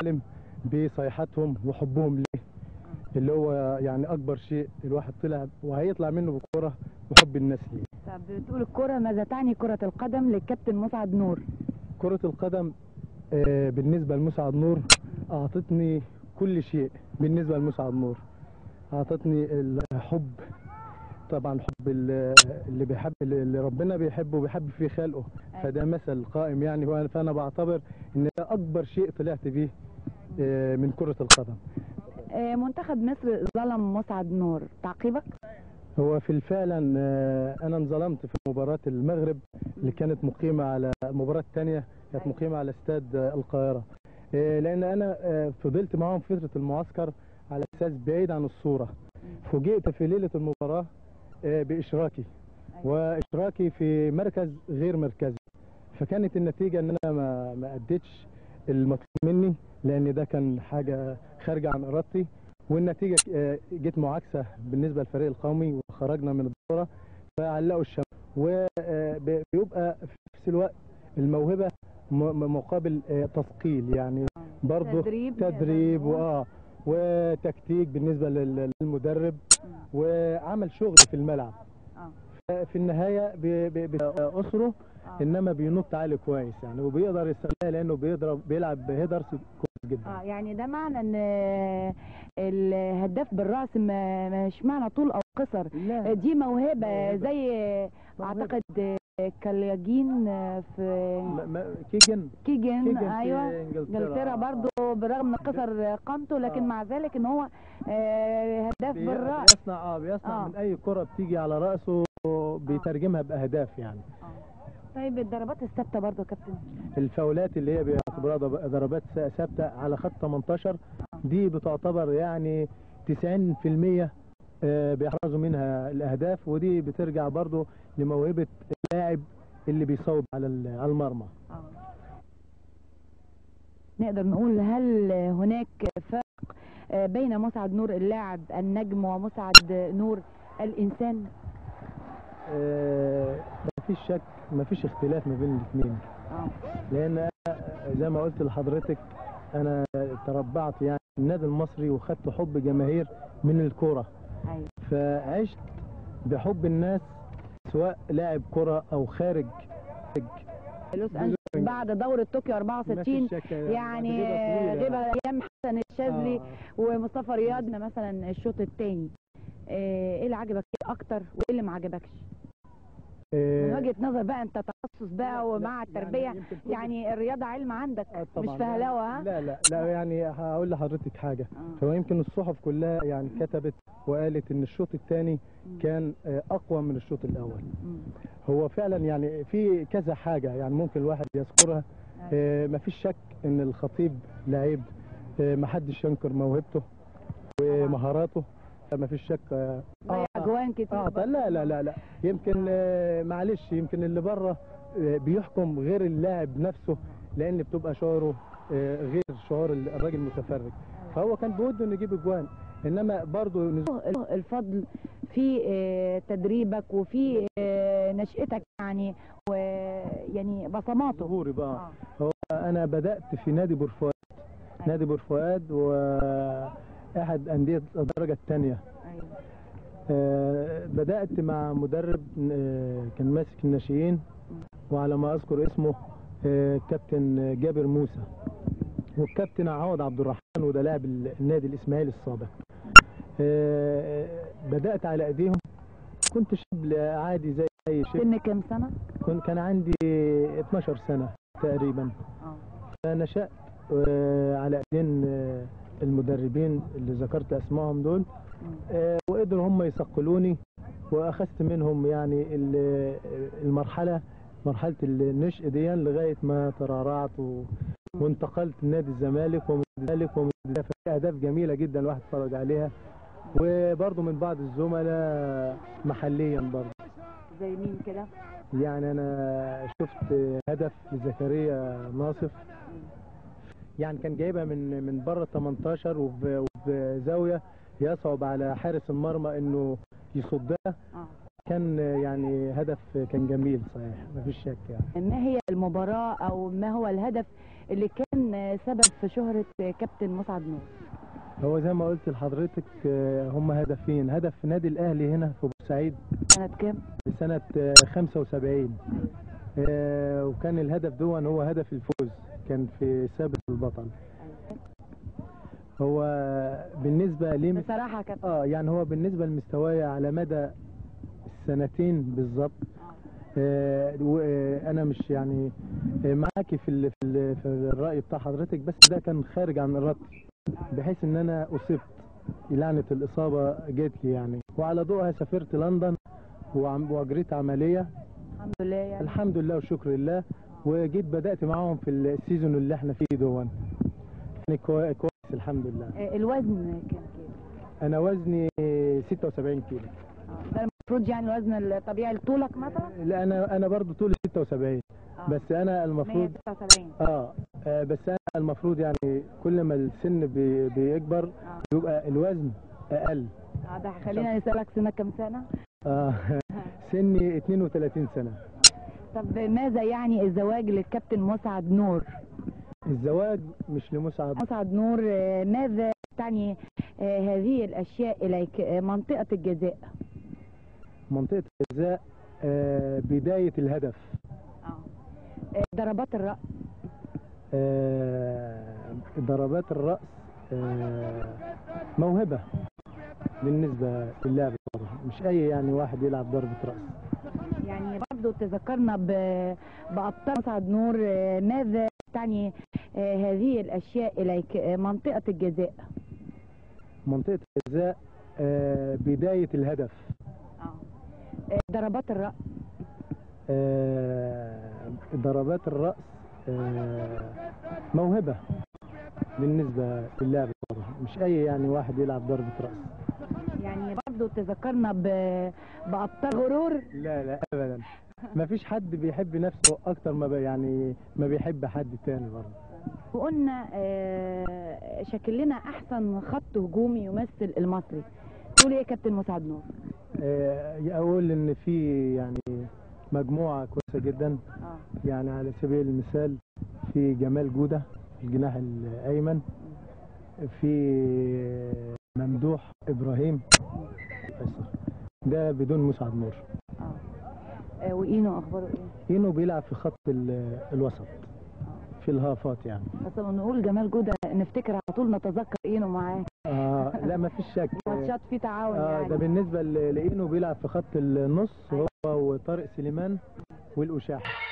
العالم بصيحتهم وحبهم ليه اللي هو يعني اكبر شيء الواحد طلع وهيطلع منه بالكوره وحب الناس ليه طب بتقول الكرة ماذا تعني كرة القدم للكابتن مسعد نور كرة القدم آه، بالنسبة لمسعد نور أعطتني كل شيء بالنسبة لمسعد نور أعطتني الحب طبعا حب ال- اللي بيحب اللي ربنا بيحبه وبيحب فيه خلقه فده مثل قائم يعني وأنا- فأنا بعتبر إن ده أكبر شيء طلعت بيه آه، من كرة القدم آه، منتخب مصر ظلم مسعد نور تعقيبك هو في فعلا آه، انا انظلمت في مباراه المغرب اللي كانت مقيمه على المباراه الثانيه كانت مقيمه على استاد آه، القاهره آه، لان انا آه، فضلت معاهم فتره المعسكر على اساس بعيد عن الصوره فوجئت في ليله المباراه آه، باشراكي واشراكي في مركز غير مركزي فكانت النتيجه ان انا ما ما اديتش المطلوب مني لان ده كان حاجه خارجه عن ارادتي والنتيجه آه، جت معاكسه بالنسبه للفريق القومي وخرجنا من الدوره فعلقوا الشمس وبيبقى في نفس الوقت الموهبه م- م- مقابل آه، تثقيل يعني برضه تدريب تدريب نقدر نقول. واه وتكتيك بالنسبه لل- للمدرب وعمل شغل في الملعب آه. في النهايه بي- بي- بيأسره آه. انما بينط عالي كويس يعني وبيقدر يستغلها لانه بيضرب بيلعب بهيدرز كويس جدا اه يعني ده معنى ان آه، الهداف بالراس ما مش معنى طول او قصر لا دي موهبة موهبة. زي آه، موهبة. اعتقد آه، كالياجين آه، في ما- ما- كيجن كيجن كيجن في ايوه انجلترا انجلترا برضو برغم من قصر قامته لكن آه. مع ذلك ان هو آه، هداف بي- بالراس بيصنع اه بيصنع آه. من اي كره بتيجي على راسه بيترجمها باهداف يعني طيب الضربات الثابته برضو يا كابتن الفاولات اللي هي بيعتبروها ضب- ضربات س- ثابته على خط 18 دي بتعتبر يعني 90% آه، بيحرزوا منها الاهداف ودي بترجع برضو لموهبه اللاعب اللي بيصوب على ال- على المرمى نقدر نقول هل هناك فرق آه، بين مسعد نور اللاعب النجم ومسعد نور الانسان آه، مفيش شك مفيش اختلاف ما بين الاثنين اه لان أنا زي ما قلت لحضرتك انا تربعت يعني في النادي المصري وخدت حب جماهير من الكوره ايوه فعشت بحب الناس سواء لاعب كرة او خارج لوس انجلوس بعد دورة طوكيو 64 مفيش شك يعني بعد غيبة طويلة. غيبة ايام حسن الشاذلي آه. ومصطفى رياض مثلا الشوط الثاني ايه اللي عجبك اكتر وايه اللي ما عجبكش من آه، وجهة نظر بقى انت تخصص بقى ومع التربية يعني يمكن كل- يعني الرياضة علم عندك آه، مش طبعاً. فهلوة ها لا لا لا يعني هقول لحضرتك حاجة آه. هو يمكن الصحف كلها يعني كتبت وقالت ان الشوط الثاني كان آه، اقوى من الشوط الاول مم. هو فعلا يعني في كذا حاجة يعني ممكن الواحد يذكرها آه، مفيش شك ان الخطيب لعيب آه، محدش ينكر موهبته ومهاراته مفيش شك آه، ضيع آه، جوان كتير اه طيب لا لا لا لا يمكن آه، معلش يمكن اللي بره آه، بيحكم غير اللاعب نفسه لان بتبقى شعوره آه، غير شعور الراجل المتفرج فهو كان بوده انه يجيب اجوان انما برضه نزول الفضل في آه، تدريبك وفي آه، نشأتك يعني ويعني بصماته ظهوري بقى آه. هو انا بدات في نادي بورفؤاد نادي بورفؤاد واحد انديه الدرجه الثانيه ايوه آه، بدأت مع مدرب آه، كان ماسك الناشئين وعلى ما أذكر اسمه آه، كابتن جابر موسى والكابتن عوض عبد الرحمن وده لاعب النادي الإسماعيلي السابق آه، بدأت على أيديهم كنت شاب عادي زي أي شاب سن كام سنة؟ كنت كان عندي 12 سنة تقريبا اه فنشأت آه، على ايدين آه، المدربين اللي ذكرت اسمائهم دول آه، وقدروا هم يثقلوني واخذت منهم يعني ال- المرحله مرحله النشء دي لغايه ما ترعرعت و... وانتقلت لنادي الزمالك ومن الزمالك ومن ففي اهداف جميله جدا الواحد اتفرج عليها وبرضه من بعض الزملاء محليا برضه زي مين كده؟ يعني انا شفت هدف لزكريا ناصف يعني كان جايبها من من بره 18 وب- وبزاويه يصعب على حارس المرمى انه يصدها اه كان يعني هدف كان جميل صحيح مفيش شك يعني ما هي المباراة أو ما هو الهدف اللي كان آه، سبب في شهرة آه، كابتن مسعد نور هو زي ما قلت لحضرتك آه، هم هدفين هدف نادي الاهلي هنا في بورسعيد سنة كام؟ سنة آه، 75 آه، وكان الهدف دون هو هدف الفوز كان في سابق البطل هو بالنسبة لي بصراحة كابتن اه يعني هو بالنسبة لمستواي على مدى السنتين بالظبط آه، وانا مش يعني آه، معاكي في ال- في ال- في الرأي بتاع حضرتك بس ده كان خارج عن ارادتي بحيث ان انا اصبت لعنة الاصابة جات لي يعني وعلى ضوءها سافرت لندن وعم- واجريت عملية الحمد لله يعني الحمد لله والشكر لله وجيت بدأت معاهم في السيزون اللي احنا فيه دون يعني كوي- كويس الحمد لله آه، الوزن كان كام؟ انا وزني 76 كيلو آه، ده المفروض يعني الوزن الطبيعي لطولك مثلا؟ لا انا انا برضو طولي 76 آه. بس انا المفروض 179 اه آه، بس انا المفروض يعني كل ما السن بي بيكبر اه يبقى الوزن اقل اه ده خلينا نسألك سنك كام سنة؟ اه سني 32 سنة طب ماذا يعني الزواج للكابتن مسعد نور؟ الزواج مش لمسعد مسعد نور آه، ماذا تعني آه، هذه الأشياء إليك آه، منطقة الجزاء منطقة الجزاء آه، بداية الهدف آه، ضربات الرأس آه، ضربات الرأس آه، موهبة بالنسبة للاعب طبعا مش أي يعني واحد يلعب ضربة رأس يعني برضو تذكرنا ب- بأبطال مسعد نور آه، ماذا تعني آه، هذه الأشياء إليك آه، منطقة الجزاء منطقة الجزاء آه، بداية الهدف آه، ضربات الرأس آه، ضربات الرأس آه، موهبة بالنسبة للاعب طبعا مش أي يعني واحد يلعب ضربة رأس يعني برضو تذكرنا ب- بأبطال غرور لا لا أبدا ما فيش حد بيحب نفسه أكتر ما بي- يعني ما بيحب حد تاني برضه وقلنا آه، شكل لنا أحسن خط هجومي يمثل المصري تقول إيه يا كابتن مسعد نور؟ آه، أقول إن في يعني مجموعة كويسة جدا اه يعني على سبيل المثال في جمال جودة الجناح الأيمن في ممدوح إبراهيم الأيسر ده بدون مسعد نور اه آه، وإينو أخباره إيه؟ إينو بيلعب في خط ال- الوسط في الهافات يعني بس لما نقول جمال جودة نفتكر على طول نتذكر إينو معاه آه لا ما فيش شك ماتشات فيه تعاون آه يعني ده بالنسبة ل- لإينو بيلعب في خط النص هو وطارق سليمان والأشاح